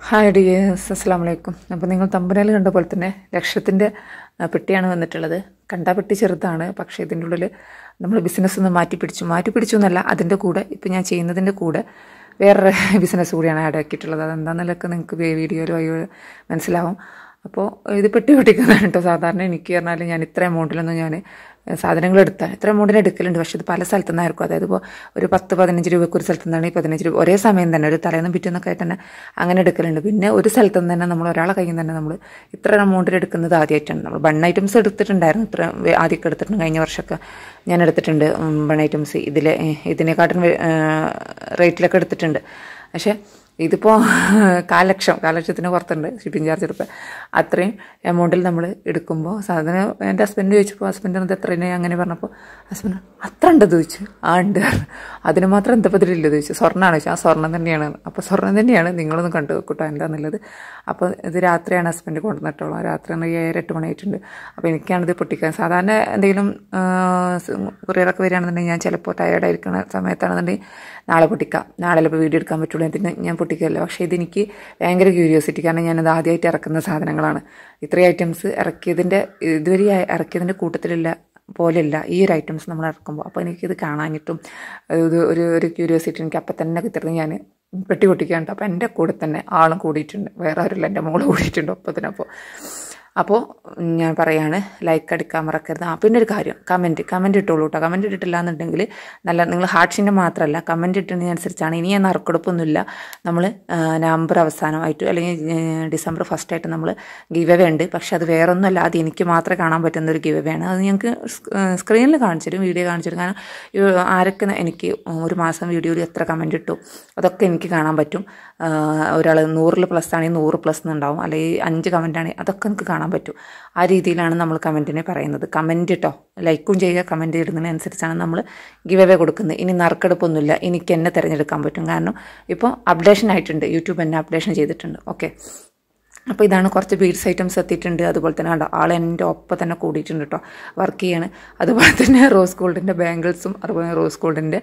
hi dears അസ്സാം വലൈക്കും അപ്പോൾ നിങ്ങൾ തമ്പനയിൽ കണ്ട പോലെ തന്നെ ലക്ഷത്തിൻ്റെ ആ, പെട്ടിയാണ് വന്നിട്ടുള്ളത് കണ്ട പെട്ടി ചെറുതാണ് പക്ഷേ ഇതിൻ്റെ ഉള്ളിൽ നമ്മൾ ബിസിനസ് ഒന്ന് മാറ്റി പിടിച്ചു മാറ്റി പിടിച്ചു എന്നല്ല അതിൻ്റെ കൂടെ ഇപ്പോൾ ഞാൻ ചെയ്യുന്നതിൻ്റെ കൂടെ വേറൊരു ബിസിനസ് കൂടിയാണ് ആഡ് ആക്കിയിട്ടുള്ളത് അതെന്താണെന്നൊക്കെ നിങ്ങൾക്ക് വീഡിയോയിൽ വഴി മനസ്സിലാവും അപ്പോൾ ഇത് പെട്ടി പൊട്ടിക്കുന്നതാണ് കേട്ടോ സാധാരണ എനിക്ക് പറഞ്ഞാൽ ഞാൻ ഇത്ര എമൗണ്ടിലൊന്നും ഞാൻ സാധനങ്ങൾ എടുത്താൽ ഇത്ര എമൗണ്ടിന് എടുക്കലുണ്ട് പക്ഷേ ഇത് പല സ്ഥലത്തു നിന്നായിരിക്കും അതായത് ഇപ്പോൾ ഒരു പത്ത് പതിനഞ്ച് രൂപയ്ക്ക് ഒരു സ്ഥലത്തു നിന്നാണ് ഈ പതിനഞ്ച് രൂപ ഒരേ സമയം തന്നെ ഒരു തലേന്നും പിറ്റേന്നൊക്കെ ആയിട്ട് തന്നെ അങ്ങനെ എടുക്കലുണ്ട് പിന്നെ ഒരു സ്ഥലത്തു നിന്ന് തന്നെ നമ്മൾ ഒരാളെ കയ്യിൽ നിന്ന് തന്നെ നമ്മൾ ഇത്ര എമൗണ്ടിൽ എടുക്കുന്നത് ആദ്യമായിട്ടാണ് നമ്മൾ ബൺ ഐറ്റംസ് എടുത്തിട്ടുണ്ടായിരുന്നു ഇത്ര വേ- ആദ്യമൊക്കെ എടുത്തിട്ടുണ്ട് കഴിഞ്ഞ വർഷമൊക്കെ ഞാൻ എടുത്തിട്ടുണ്ട് ബൺ ഐറ്റംസ് ഇതിലെ ഇതിനെക്കാട്ടും വേ- ആ, റേറ്റിലൊക്കെ എടുത്തിട്ടുണ്ട് പക്ഷേ ഇതിപ്പോൾ കാലക്ഷം കാലക്ഷത്തിന് പുറത്തുണ്ട് ഷിപ്പിംഗ് ചാർജ് എടുക്കുക അത്രയും എമൗണ്ടിൽ നമ്മൾ എടുക്കുമ്പോൾ സാധനം എൻ്റെ ഹസ്ബൻഡ് ചോദിച്ചപ്പോൾ ഹസ്ബൻഡ് അത് എത്ര അങ്ങനെ പറഞ്ഞപ്പോൾ ഹസ്ബൻഡ് അത്ര ഉണ്ട് ചോദിച്ചു ആ ഉണ്ട് അതിന് മാത്രം എന്താ പതിലില്ല ചോദിച്ചു സ്വർണ്ണമാണ് ചോദിച്ചു ആ സ്വർണ്ണം തന്നെയാണ് അപ്പോൾ സ്വർണ്ണം തന്നെയാണ് നിങ്ങളൊന്ന് കണ്ടു വെക്കൂട്ടോ എന്താണെന്നുള്ളത് അപ്പോൾ ഇത് രാത്രിയാണ് ഹസ്ബൻഡ് കൊണ്ടുവന്നിട്ടുള്ളത് രാത്രി ആണ് ഏഴര എട്ട് മണിയായിട്ടുണ്ട് അപ്പോൾ എനിക്കാണിത് പൊട്ടിക്കാൻ സാധാരണ എന്തെങ്കിലും കുറിയറൊക്കെ വരികയാണെന്നുണ്ടെങ്കിൽ ഞാൻ ചിലപ്പോൾ ടയേർഡായിരിക്കുന്ന സമയത്താണെന്നുണ്ടെങ്കിൽ നാളെ പൊട്ടിക്കാം നാളെ ചിലപ്പോൾ വീഡിയോ എടുക്കാൻ പറ്റുള്ളൂ ഇതിന് ഞാൻ പൊട്ടിക്കില്ല പക്ഷേ ഇതെനിക്ക് ഭയങ്കര ക്യൂരിയോസിറ്റി കാരണം ഞാനത് ആദ്യമായിട്ട് ഇറക്കുന്ന സാധനങ്ങളാണ് ഇത്രയും ഐറ്റംസ് ഇറക്കിയതിൻ്റെ ഇതുവരെ ഇറക്കിയതിൻ്റെ കൂട്ടത്തിലില്ല പോലെയല്ല ഈ ഒരു ഐറ്റംസ് നമ്മൾ ഇറക്കുമ്പോൾ അപ്പോൾ എനിക്കിത് കാണാനിട്ടും ഇത് ഒരു ഒരു ക്യൂരിയോസിറ്റി എനിക്ക് അപ്പം തന്നെ കിട്ടുന്നത് ഞാൻ പെട്ടി പൊട്ടിക്കാണ്ട് അപ്പോൾ എൻ്റെ കൂടെ തന്നെ ആളും കൂടിയിട്ടുണ്ട് വേറെ ആരുമില്ല എൻ്റെ മോള് കൂടിയിട്ടുണ്ട് ഒപ്പത്തിനപ്പോൾ അപ്പോൾ ഞാൻ പറയാണ് ലൈക്ക് അടിക്കാൻ മറക്കരുത് ആ പിന്നെ ഒരു കാര്യം കമൻറ്റ് കമൻറ്റ് ഇട്ടോളൂ കേട്ടോ കമൻറ്റ് ഇട്ടിട്ടില്ല എന്നുണ്ടെങ്കിൽ നല്ല നിങ്ങൾ ഹാർട്ട്സിൻ്റെ മാത്രമല്ല കമൻറ്റ് ഇട്ടതിനനുസരിച്ചാണ് ഇനി ഞാൻ നറുക്കെടുപ്പൊന്നുമില്ല നമ്മൾ നവംബർ അവസാനമായിട്ട് അല്ലെങ്കിൽ ഏഹ്, ഡിസംബർ ഫസ്റ്റായിട്ട് നമ്മൾ ഗിവ് അവേ ഉണ്ട് പക്ഷെ അത് വേറൊന്നുമല്ല അത് എനിക്ക് മാത്രമേ കാണാൻ പറ്റുന്ന ഒരു ഗിവ് അവേ ആണ് അത് ഞങ്ങൾക്ക് സ്ക്രീനിൽ കാണിച്ചു തരും വീഡിയോ കാണിച്ചു തരും കാരണം ഈ ആരൊക്കെ എനിക്ക് ഒരു മാസം വീഡിയോയിൽ എത്ര കമൻറ്റ് ഇട്ടു അതൊക്കെ എനിക്ക് കാണാൻ പറ്റും ഒരാൾ നൂറിൽ പ്ലസ് ആണെങ്കിൽ നൂറ് പ്ലസ് എന്നുണ്ടാവും അല്ലെങ്കിൽ അഞ്ച് കമൻ്റ് ആണെങ്കിൽ അതൊക്കെ നമുക്ക് കാണാൻ പറ്റും ആ രീതിയിലാണ് നമ്മൾ കമൻറ്റിനെ പറയുന്നത് കമൻറ്റ് കേട്ടോ ലൈക്കും ചെയ്യുക കമൻറ്റ് ഇടുന്നതിനനുസരിച്ചാണ് നമ്മൾ ഗിവ് അവേ കൊടുക്കുന്നത് ഇനി നറുക്കെടുപ്പൊന്നുമില്ല എനിക്ക് എന്നെ തിരഞ്ഞെടുക്കാൻ പറ്റും കാരണം ഇപ്പോൾ അപ്ഡേഷൻ ആയിട്ടുണ്ട് യൂട്യൂബ് എന്നെ അപ്ഡേഷൻ ചെയ്തിട്ടുണ്ട് ഓക്കെ അപ്പോൾ ഇതാണ് കുറച്ച് ബീഡ്സ് ഐറ്റംസ് എത്തിയിട്ടുണ്ട് അതുപോലെ തന്നെ കണ്ടോ ആൾ എൻ്റെ ഒപ്പം തന്നെ കൂടിയിട്ടുണ്ട് കേട്ടോ വർക്ക് ചെയ്യാണ് അതുപോലെ തന്നെ റോസ് ഗോൾഡിൻ്റെ ബാംഗിൾസും അതുപോലെ റോസ് ഗോൾഡിൻ്റെ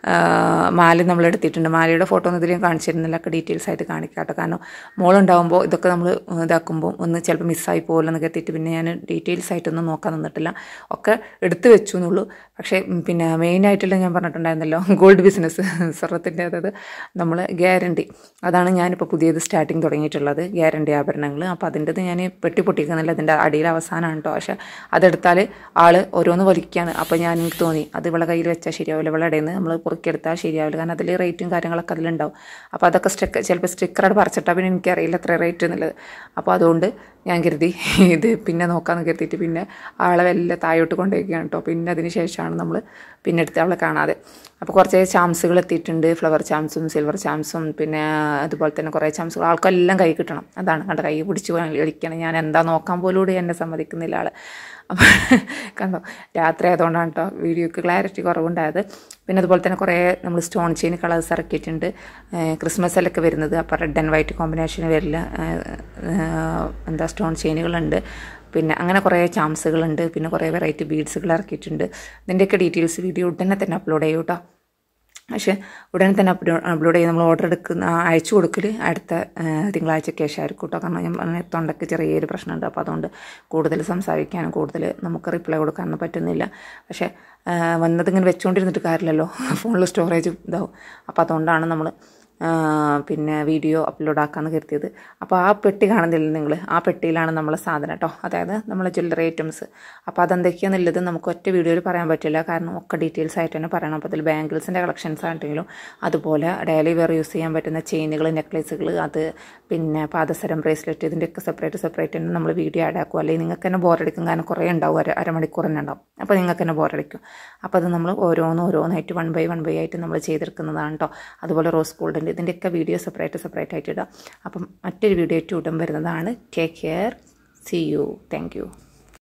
മാല നമ്മൾ എടുത്തിട്ടുണ്ട് മാലയുടെ ഫോട്ടോ ഒന്നും ഇതിലും കാണിച്ചിരുന്നില്ല ഒക്കെ ഡീറ്റെയിൽസ് ആയിട്ട് കാണിക്കാം കേട്ടോ കാരണം മോളുണ്ടാകുമ്പോൾ ഇതൊക്കെ നമ്മൾ ഇതാക്കുമ്പോൾ ഒന്ന് ചിലപ്പോൾ മിസ്സായി പോകുമല്ലോ കരുതിയിട്ട് പിന്നെ ഞാൻ ഡീറ്റെയിൽസ് ആയിട്ടൊന്നും നോക്കാൻ നിന്നിട്ടില്ല ഒക്കെ എടുത്തു വെച്ചു എന്നുള്ളൂ പക്ഷേ ഉം, പിന്നെ മെയിനായിട്ടുള്ള ഞാൻ പറഞ്ഞിട്ടുണ്ടായിരുന്നല്ലോ ഗോൾഡ് ബിസിനസ് സ്വർണ്ണത്തിൻ്റെ അതായത് നമ്മൾ ഗ്യാരണ്ടി അതാണ് ഞാനിപ്പോൾ പുതിയത് സ്റ്റാർട്ടിങ് തുടങ്ങിയിട്ടുള്ളത് ഗ്യാരണ്ടി ആഭരണങ്ങൾ അപ്പോൾ അതിൻ്റെത് ഞാൻ പെട്ടി പൊട്ടിക്കുന്നില്ല അതിൻ്റെ അടിയിൽ അവസാനമാണ് കേട്ടോ പക്ഷേ അതെടുത്താൽ ആൾ ഓരോന്ന് വലിക്കുകയാണ് അപ്പോൾ ഞാൻ എനിക്ക് തോന്നി അത് ഇവളെ കയ്യിൽ വെച്ചാൽ ശരിയാവില്ല ഇവളെ ഇടയിൽ നിന്ന് നമ്മൾ പൊറുക്കിയെടുത്താൽ ശരിയാവില്ല കാരണം അതിൽ റേറ്റും കാര്യങ്ങളൊക്കെ അതിലുണ്ടാവും അപ്പോൾ അതൊക്കെ സ്റ്റിക്ക് ചിലപ്പോൾ സ്റ്റിക്കറോട് പറിച്ചിട്ടാൽ പിന്നെ എനിക്കറിയില്ല എത്ര റേറ്റ് എന്നുള്ളത് അപ്പോൾ അതുകൊണ്ട് ഞാൻ കരുതി ഇത് പിന്നെ നോക്കാമെന്ന് കരുതിയിട്ട് പിന്നെ ആളെ വല്ല താഴോട്ട് കൊണ്ടുപോയിക്കുകയാണ് കേട്ടോ പിന്നെ അതിന് ശേഷമാണ് നമ്മൾ പിന്നെ എടുത്ത് അവളെ കാണാതെ അപ്പോൾ കുറച്ച് ചാംസുകൾ എത്തിയിട്ടുണ്ട് ഫ്ലവർ ചാംസും സിൽവർ ചാംസും പിന്നെ അതുപോലെ തന്നെ കുറേ ചാംസുകൾ ആൾക്കെല്ലാം കൈ കിട്ടണം അതാണ് കണ്ട കൈ പിടിച്ച് കളിക്കണം ഞാൻ എന്താ നോക്കാൻ പോലും കൂടി എന്നെ സമ്മതിക്കുന്നില്ല ആൾ അപ്പം കണ്ടോ രാത്രി ആയതുകൊണ്ടാണ് കേട്ടോ വീഡിയോക്ക് ക്ലാരിറ്റി കുറവുണ്ടായത് പിന്നെ അതുപോലെ തന്നെ കുറേ നമ്മൾ സ്റ്റോൺ ചെയിൻ കളേഴ്സ് ഇറക്കിയിട്ടുണ്ട് ക്രിസ്മസിലൊക്കെ വരുന്നത് അപ്പോൾ റെഡ് ആൻഡ് വൈറ്റ് കോമ്പിനേഷൻ വരില്ല ഏഹ്, ഏഹ്, എന്താ സ്റ്റോൺ ചെയിനുകളുണ്ട് പിന്നെ അങ്ങനെ കുറേ ചാംസുകളുണ്ട് പിന്നെ കുറേ വെറൈറ്റി ബീഡ്സുകൾ ഇറക്കിയിട്ടുണ്ട് ഇതിൻ്റെയൊക്കെ ഡീറ്റെയിൽസ് വീഡിയോ ഉടനെ തന്നെ അപ്ലോഡ് ചെയ്യും കേട്ടോ പക്ഷേ ഉടനെ തന്നെ അപ്ലോഡ് അപ്ലോഡ് ചെയ്ത് നമ്മൾ ഓർഡർ എടുക്കുന്ന ആ, അയച്ചു കൊടുക്കൽ അടുത്ത ആ, തിങ്കളാഴ്ചയ്ക്ക് ശേഷമായിരിക്കും കേട്ടോ കാരണം ഞാൻ പറഞ്ഞ തൊണ്ടയ്ക്ക് ചെറിയൊരു പ്രശ്നമുണ്ട് അപ്പോൾ അതുകൊണ്ട് കൂടുതൽ സംസാരിക്കാനും കൂടുതൽ നമുക്ക് റിപ്ലൈ കൊടുക്കാനൊന്നും പറ്റുന്നില്ല പക്ഷേ ആ, വന്നതിങ്ങനെ വെച്ചുകൊണ്ടിരുന്നിട്ട് കാര്യമില്ലല്ലോ ഫോണിൽ സ്റ്റോറേജ് ഇതാവും അപ്പോൾ അതുകൊണ്ടാണ് നമ്മൾ പിന്നെ വീഡിയോ അപ്ലോഡ് ആക്കാമെന്ന് കരുതിയത് അപ്പോൾ ആ പെട്ടി കാണുന്നില്ല നിങ്ങൾ ആ പെട്ടിയിലാണ് നമ്മളെ സാധനം കേട്ടോ അതായത് നമ്മളെ ജ്വല്ലറി ഐറ്റംസ് അപ്പോൾ അതെന്തൊക്കെയാണെന്നുള്ളത് നമുക്ക് ഒറ്റ വീഡിയോയിൽ പറയാൻ പറ്റില്ല കാരണം ഒക്കെ ഡീറ്റെയിൽസ് ആയിട്ട് തന്നെ പറയണം അപ്പോൾ അതിൽ ബാംഗിൾസിൻ്റെ കളക്ഷൻസ് ആണെങ്കിലും അതുപോലെ ഡെയിലി വെയർ യൂസ് ചെയ്യാൻ പറ്റുന്ന ചെയിനുകൾ നെക്ലേസുകൾ അത് പിന്നെ പാദസരം ബ്രേസ്ലെറ്റ് ഇതിൻ്റെയൊക്കെ സെപ്പറേറ്റ് സെപ്പറേറ്റ് തന്നെ നമ്മൾ വീഡിയോ ആഡ് ആക്കും അല്ലെങ്കിൽ നിങ്ങൾക്ക് തന്നെ ബോറടിക്കും കാരണം കുറേ ഉണ്ടാവും അര അരമണിക്കൂർ തന്നെ ഉണ്ടാവും അപ്പോൾ നിങ്ങൾക്ക് തന്നെ ബോറടിക്കും അപ്പോൾ അത് നമ്മൾ ഓരോന്ന് ഓരോന്നായിട്ട് വൺ ബൈ വൺ ബൈ ആയിട്ട് നമ്മൾ ചെയ്തെടുക്കുന്നതാണ് കേട്ടോ അതുപോലെ റോസ് ഗോൾഡിൻ്റെ ഇതിൻ്റെയൊക്കെ വീഡിയോ സെപ്പറേറ്റ് സെപ്പറേറ്റ് ആയിട്ട് ഇടാം അപ്പം മറ്റൊരു വീഡിയോ ആയിട്ട് ഉടൻ വരുന്നതാണ് take care see you thank U